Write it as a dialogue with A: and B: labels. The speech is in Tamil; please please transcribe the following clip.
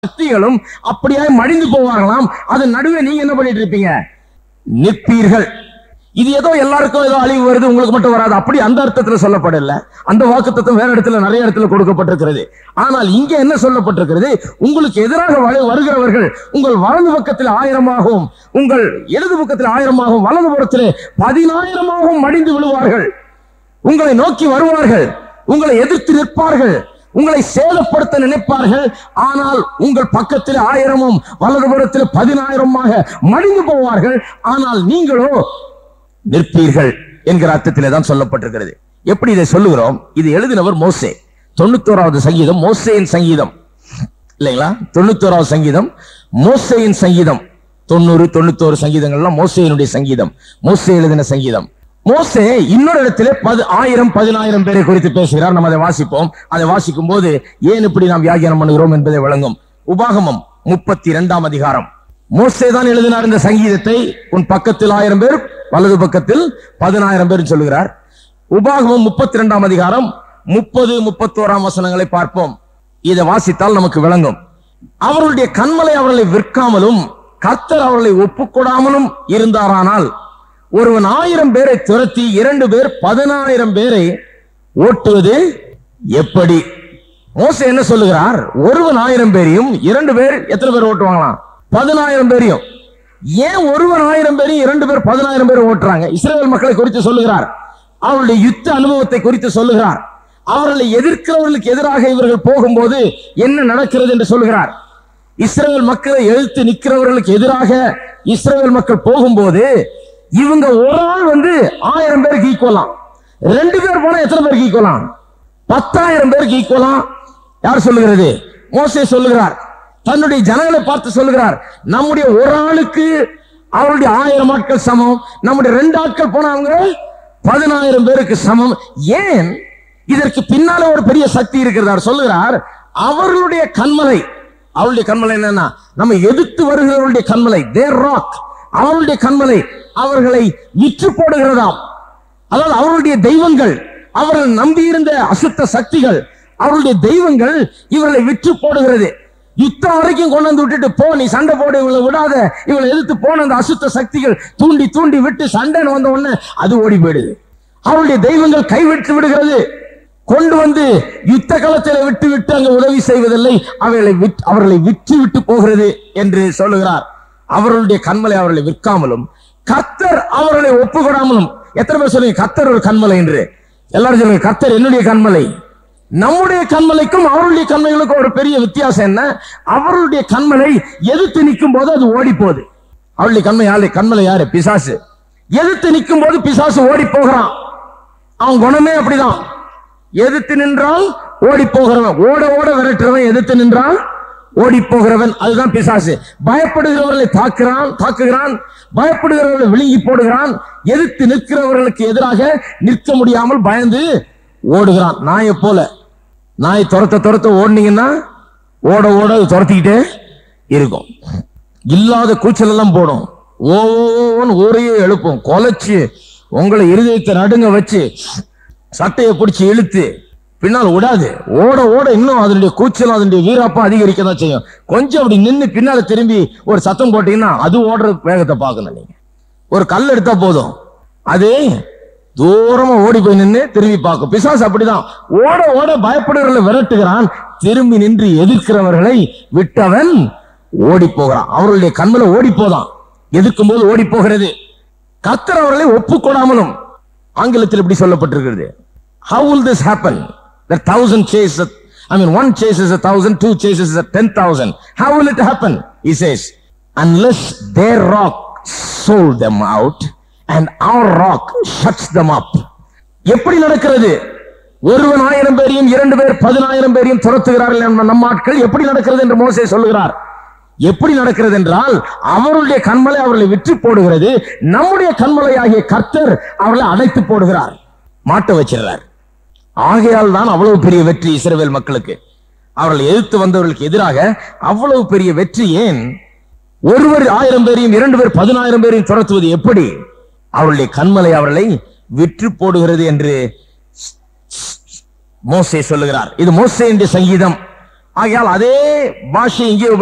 A: சக்திகளும் அப்படியே மடிந்து போவார்களாம் அது நடுவே நீங்க என்ன பண்ணிட்டு இருப்பீங்க நிற்பீர்கள் இது ஏதோ எல்லாருக்கும் ஏதோ அழிவு வருது உங்களுக்கு மட்டும் வராது அப்படி அந்த அர்த்தத்துல சொல்லப்படல அந்த வாக்குத்தத்தம் வேற இடத்துல நிறைய இடத்துல கொடுக்கப்பட்டிருக்கிறது ஆனால் இங்க என்ன சொல்லப்பட்டிருக்கிறது உங்களுக்கு எதிராக வரு- வருகிறவர்கள் உங்கள் வலது பக்கத்தில் ஆயிரமாகவும் உங்கள் இடது பக்கத்தில் ஆயிரமாகவும் வலது புறத்திலே பதினாயிரமாகவும் மடிந்து விழுவார்கள் உங்களை நோக்கி வருவார்கள் உங்களை எதிர்த்து நிற்பார்கள் உங்களை சேதப்படுத்த நினைப்பார்கள் ஆனால் உங்கள் பக்கத்தில் ஆயிரமும் வலதுபுறத்தில் பதினாயிரமாக மடிந்து போவார்கள் ஆனால் நீங்களோ நிற்பீர்கள் என்கிற அர்த்தத்திலே தான் சொல்லப்பட்டிருக்கிறது எப்படி இதை சொல்லுகிறோம் இது எழுதினவர் மோசே தொண்ணூத்தோராவது சங்கீதம் மோசேயின் சங்கீதம் இல்லைங்களா தொண்ணூத்தோராவது சங்கீதம் மோசேயின் சங்கீதம் தொண்ணூறு தொண்ணூத்தோரு சங்கீதங்கள்லாம் மோசேயினுடைய சங்கீதம் மோசே எழுதின சங்கீதம் மோசே இன்னொரு இடத்திலே பது ஆயிரம் பதினாயிரம் பேரை குறித்து பேசுகிறார் நம்ம அதை வாசிப்போம் அதை வாசிக்கும் போது ஏன் இப்படி நாம் வியாகியானம் பண்ணுகிறோம் என்பதை விளங்கும் உபாகமம் முப்பத்தி இரண்டாம் அதிகாரம் மோசே தான் எழுதினார் இந்த சங்கீதத்தை உன் பக்கத்தில் ஆயிரம் பேர் வலது பக்கத்தில் பதினாயிரம் பேர் சொல்லுகிறார் உபாகமம் முப்பத்தி இரண்டாம் அதிகாரம் முப்பது முப்பத்தோராம் வசனங்களை பார்ப்போம் இதை வாசித்தால் நமக்கு விளங்கும் அவர்களுடைய கண்மலை அவர்களை விற்காமலும் கர்த்தர் அவர்களை ஒப்புக்கொடாமலும் இருந்தாரானால் ஒருவன் ஆயிரம் பேரை துரத்தி இரண்டு பேர் பதினாயிரம் பேரை ஓட்டுவது எப்படி மோசே என்ன சொல்லுகிறார் ஒருவன் ஆயிரம் பேரையும் இரண்டு பேர் எத்தனை பேர் ஓட்டுவாங்களாம் பதினாயிரம் பேரையும் ஏன் ஒருவன் ஆயிரம் பேரையும் இரண்டு பேர் பதினாயிரம் பேர் ஓட்டுறாங்க இஸ்ரேல் மக்களை குறித்து சொல்லுகிறார் அவருடைய யுத்த அனுபவத்தை குறித்து சொல்லுகிறார் அவர்களை எதிர்க்கிறவர்களுக்கு எதிராக இவர்கள் போகும்போது என்ன நடக்கிறது என்று சொல்லுகிறார் இஸ்ரேல் மக்களை எழுத்து நிற்கிறவர்களுக்கு எதிராக இஸ்ரேல் மக்கள் போகும்போது இவங்க ஒரு ஆள் வந்து ஆயிரம் பேருக்கு ஈக்குவலாம் ரெண்டு பேர் போனா எத்தனை பேருக்கு ஈக்குவலாம் பத்தாயிரம் பேருக்கு ஈக்குவலாம் யார் சொல்லுகிறது மோசே சொல்லுகிறார் தன்னுடைய ஜனங்களை பார்த்து சொல்லுகிறார் நம்முடைய ஒரு ஆளுக்கு அவருடைய ஆயிரம் ஆட்கள் சமம் நம்முடைய ரெண்டு ஆட்கள் போனவங்க பதினாயிரம் பேருக்கு சமம் ஏன் இதற்கு பின்னால ஒரு பெரிய சக்தி இருக்கிறது அவர் சொல்லுகிறார் அவர்களுடைய கண்மலை அவருடைய கண்மலை என்னன்னா நம்ம எதிர்த்து வருகிறவருடைய கண்மலை தேர் ராக் அவருடைய கண்மலை அவர்களை விற்று போடுகிறதாம் அதாவது அவருடைய தெய்வங்கள் அவர்கள் நம்பியிருந்த அசுத்த சக்திகள் அவருடைய தெய்வங்கள் இவர்களை விற்று போடுகிறது யுத்தம் வரைக்கும் கொண்டு வந்து விட்டுட்டு போ நீ சண்டை போடு இவளை விடாத இவளை எதிர்த்து போன அந்த அசுத்த சக்திகள் தூண்டி தூண்டி விட்டு சண்டைன்னு வந்த உடனே அது ஓடி போயிடுது அவருடைய தெய்வங்கள் கைவிட்டு விடுகிறது கொண்டு வந்து யுத்த களத்தில் விட்டு விட்டு அங்க உதவி செய்வதில்லை அவர்களை விட்- அவர்களை விற்று விட்டு போகிறது என்று சொல்லுகிறார் அவர்களுடைய கண்மலை அவர்களை விற்காமலும் கர்த்தர் அவர்களை ஒப்புக்கொடாமலும் எத்தனை பேர் சொல்லுங்க கர்த்தர் ஒரு கண்மலை என்று எல்லாரும் சொல்லுங்க கர்த்தர் என்னுடைய கண்மலை நம்முடைய கண்மலைக்கும் அவருடைய கண்மலைகளுக்கும் ஒரு பெரிய வித்தியாசம் என்ன அவருடைய கண்மலை எதிர்த்து நிற்கும் போது அது ஓடி போகுது அவருடைய கண்மை யாரு கண்மலை யாரு பிசாசு எதிர்த்து நிற்கும் போது பிசாசு ஓடி போகிறான் அவன் குணமே அப்படிதான் எதிர்த்து நின்றால் ஓடி போகிறவன் ஓட ஓட விரட்டுறவன் எதிர்த்து நின்றால் ஓடி போகிறவன் அதுதான் பிசாசு பயப்படுகிறவர்களை தாக்குறான் தாக்குகிறான் பயப்படுகிறவர்களை விழுங்கி போடுகிறான் எதிர்த்து நிற்கிறவர்களுக்கு எதிராக நிற்க முடியாமல் பயந்து ஓடுகிறான் நாயை போல நாய் துரத்த துரத்த ஓடுனீங்கன்னா ஓட ஓட அது துரத்திக்கிட்டே இருக்கும் இல்லாத கூச்சல் எல்லாம் போடும் ஓன்னு ஊரையே எழுப்பும் கொலைச்சு உங்களை இருதயத்தை நடுங்க வச்சு சட்டையை பிடிச்சு இழுத்து பின்னால் விடாது ஓட ஓட இன்னும் அதனுடைய கூச்சலும் அதனுடைய வீராப்பம் அதிகரிக்க தான் செய்யும் கொஞ்சம் அப்படி நின்னு பின்னால திரும்பி ஒரு சத்தம் போட்டீங்கன்னா அது ஓடுற வேகத்தை பார்க்கணும் நீங்க ஒரு கல் எடுத்தா போதும் அது தூரமா ஓடி போய் நின்னு திரும்பி பார்க்கும் பிசாசு அப்படிதான் ஓட ஓட பயப்படுகிறவர்களை விரட்டுகிறான் திரும்பி நின்று எதிர்க்கிறவர்களை விட்டவன் ஓடி போகிறான் அவர்களுடைய கண்மல ஓடி போதான் எதிர்க்கும் போது ஓடி போகிறது கர்த்தர் அவர்களை ஒப்புக்கொடாமலும் ஆங்கிலத்தில் இப்படி சொல்லப்பட்டிருக்கிறது how will this happen the thousand chases I mean one chases a thousand two chases a ten thousand how will it happen he says unless their rock sold them out and our rock shuts them up எப்படி நடக்கிறது ஒருவன் ஆயிரம் பேரையும் இரண்டு பேர் பதினாயிரம் பேரையும் துரத்துகிறார்கள் என்ற நம்ம ஆட்கள் எப்படி நடக்கிறது என்று மோசே சொல்லுகிறார் எப்படி நடக்கிறது என்றால் அவருடைய கண்மலை அவர்களை விற்று போடுகிறது நம்முடைய கண்மலை ஆகிய கர்த்தர் அவர்களை அடைத்து போடுகிறார் மாட்ட வச்சிடுறார் ஆகையால் தான் அவ்வளவு பெரிய வெற்றி இஸ்ரவேல் மக்களுக்கு அவர்களை எதிர்த்து வந்தவர்களுக்கு எதிராக அவ்வளவு பெரிய வெற்றி ஏன் ஒருவர் ஆயிரம் பேரையும் இரண்டு பேர் பதினாயிரம் பேரையும் துரத்துவது எப்படி அவருடைய கண்மலை அவர்களை விற்று போடுகிறது என்று மோசே சொல்லுகிறார் இது மோசேயின் சங்கீதம் ஆகையால் அதே பாஷை இங்கே